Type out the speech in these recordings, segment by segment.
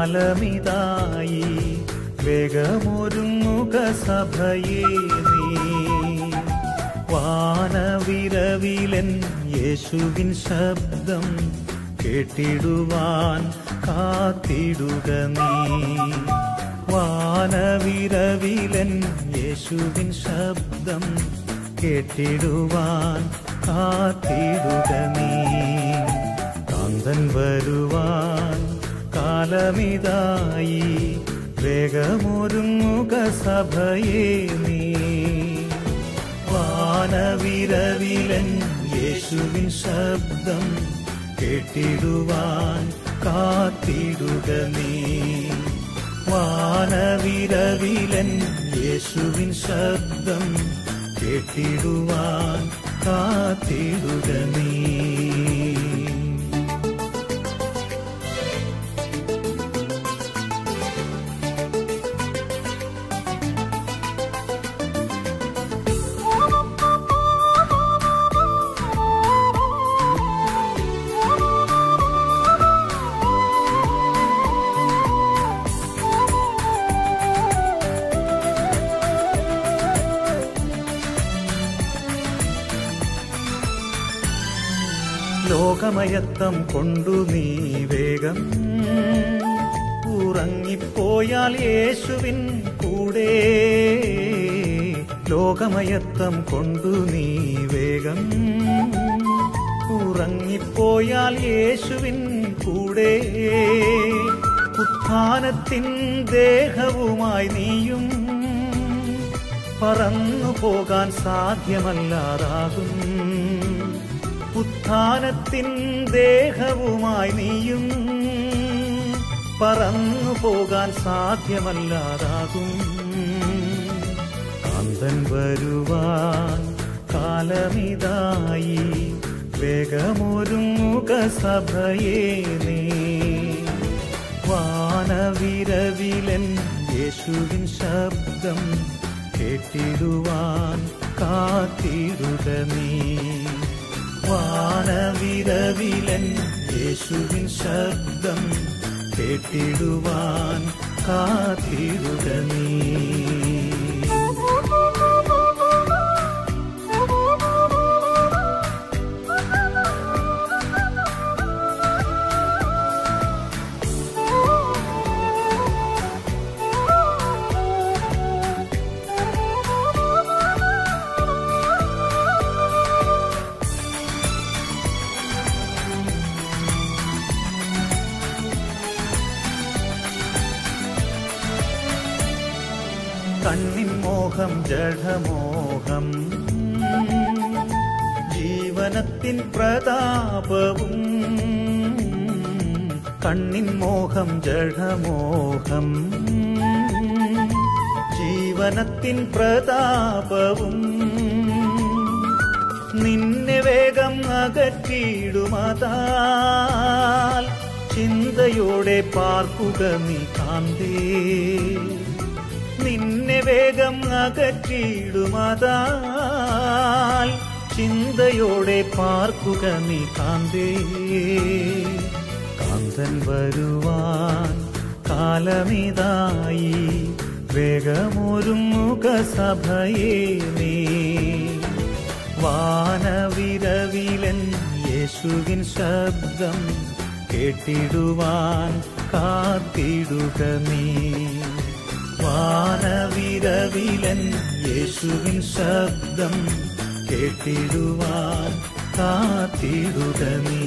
കാലമിതായി വേഗമൊരുങ്ങുക സഭയെ നീ വാനവിരവിലൻ യേശുവിൻ ശബ്ദം കേട്ടിടുവാൻ കാത്തിടുക നീ വാനവിരവിലൻ യേശുവിൻ ശബ്ദം കേട്ടിടുവാൻ കാത്തിടുക നീ കാന്തൻ വരുവാൻ കാലമിതായി വേഗമൊരുങ്ങുക സഭയെ നീ വാനവിരവിലൻ യേശുവിൻ ശബ്ദം കേട്ടിടുവാൻ കാത്തിടുക നീ വാനവിരവിലൻ യേശുവിൻ ശബ്ദം കേട്ടിടുവാൻ കാത്തിടുക നീ ലോകമയത്തം കൊണ്ടു നീ വേഗം ഉറങ്ങിപ്പോയാൽ യേശുവിൻ കൂടെ ലോകമയത്തം കൊണ്ടു നീ വേഗം ഉറങ്ങിപ്പോയാൽ യേശുവിൻ കൂടെ ഉത്ഥാനത്തിൻ ദേഹവുമായി നീയും പറന്നു പോകാൻ സാധ്യമല്ലാതാകും ഉത്ഥാനത്തിൻ ദേഹവുമായി നീയും പറന്നു പോകാൻ സാധ്യമല്ലാതാകും കാന്തൻ വരുവാൻ കാലമിതായി വേഗമൊരുങ്ങുക സഭയെ നീ വാനവിരവിലൻ യേശുവിൻ ശബ്ദം കേട്ടിടുവാൻ കാത്തിടുക നീ വാനവിരവിലൻ യേശുവിൻ ശബ്ദം കേട്ടിടുവാൻ കാത്തിടുക നീ കണ്ണിൻ മോഹം ജഡമോഹം ജീവനത്തിൻ പ്രതാപവും കണ്ണിൻ മോഹം ജഡമോഹം ജീവനത്തിൻ പ്രതാപവും നിന്നെ വേഗം അകറ്റിയിടുമതാൽ ചിന്തയോടെ പാർക്കുക നീ കാന്തേ നിന്നെ വേഗം അകറ്റിയിടുമതാൽ ചിന്തയോടെ പാർക്കുക നീ കാന്തേ കാന്തൻ വരുവാൻ കാലമിതായി വേഗമൊരുങ്ങുക സഭയെ നീ വാനവിരവിലൻ യേശുവിൻ ശബ്ദം കേട്ടിടുവാൻ കാത്തിടുക നീ വാനവിരവിലൻ യേശുവിൻ ശബ്ദം കേട്ടിടുവാൻ കാത്തിടുക നീ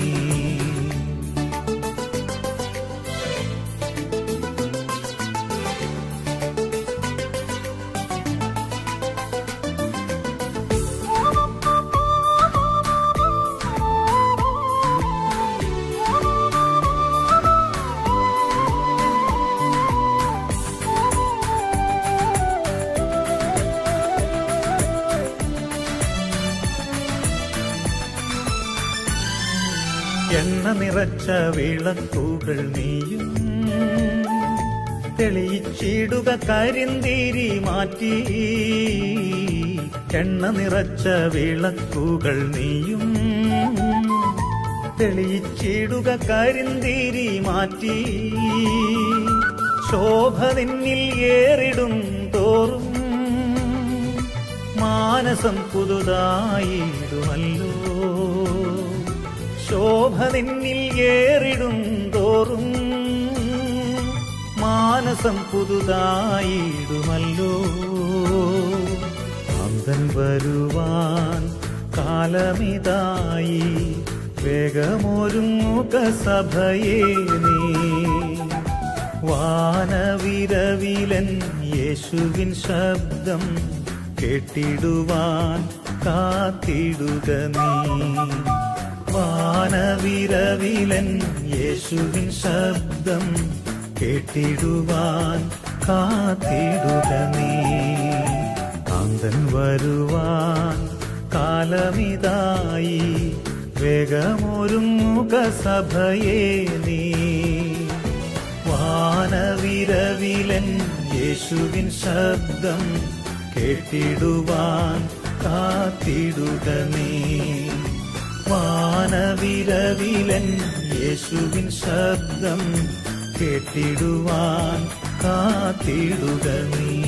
എണ്ണ നിറച്ച വിളക്കുകൾ നീയും തെളിയിച്ചിടുക കരിന്തീരി മാറ്റി എണ്ണ നിറച്ച വിളക്കുകൾ നീയും തെളിയിച്ചിടുക കരിന്തിരി മാറ്റി ശോഭ നിന്നിൽ ഏറിടും തോറും മാനസം പുതുതായിടുമല്ലോ ശോഭ നിന്നിൽ ഏറിടും തോറും മാനസം പുതുതായിടുമല്ലോ അന്തൻ വരുവാൻ കാലമിതായി വേഗമൊരുങ്ങുക സഭയെ നീ വാനവിരവിലൻ യേശുവിൻ ശബ്ദം കേട്ടിടുവാൻ കാത്തിടുക നീ വാനവിരവിലൻ യേശുവിൻ ശബ്ദം കേട്ടിടുവാൻ കാത്തിടുക നീ കാന്തൻ വരുവാൻ കാലമിതായി വേഗമൊരുങ്ങുക സഭയെ നീ വാനവിരവിലൻ യേശുവിൻ ശബ്ദം കേട്ടിടുവാൻ കാത്തിടുക നീ വാനവിരവിലൻ യേശുവിൻ ശബ്ദം കേട്ടിടുവാൻ കാത്തിടുക നീ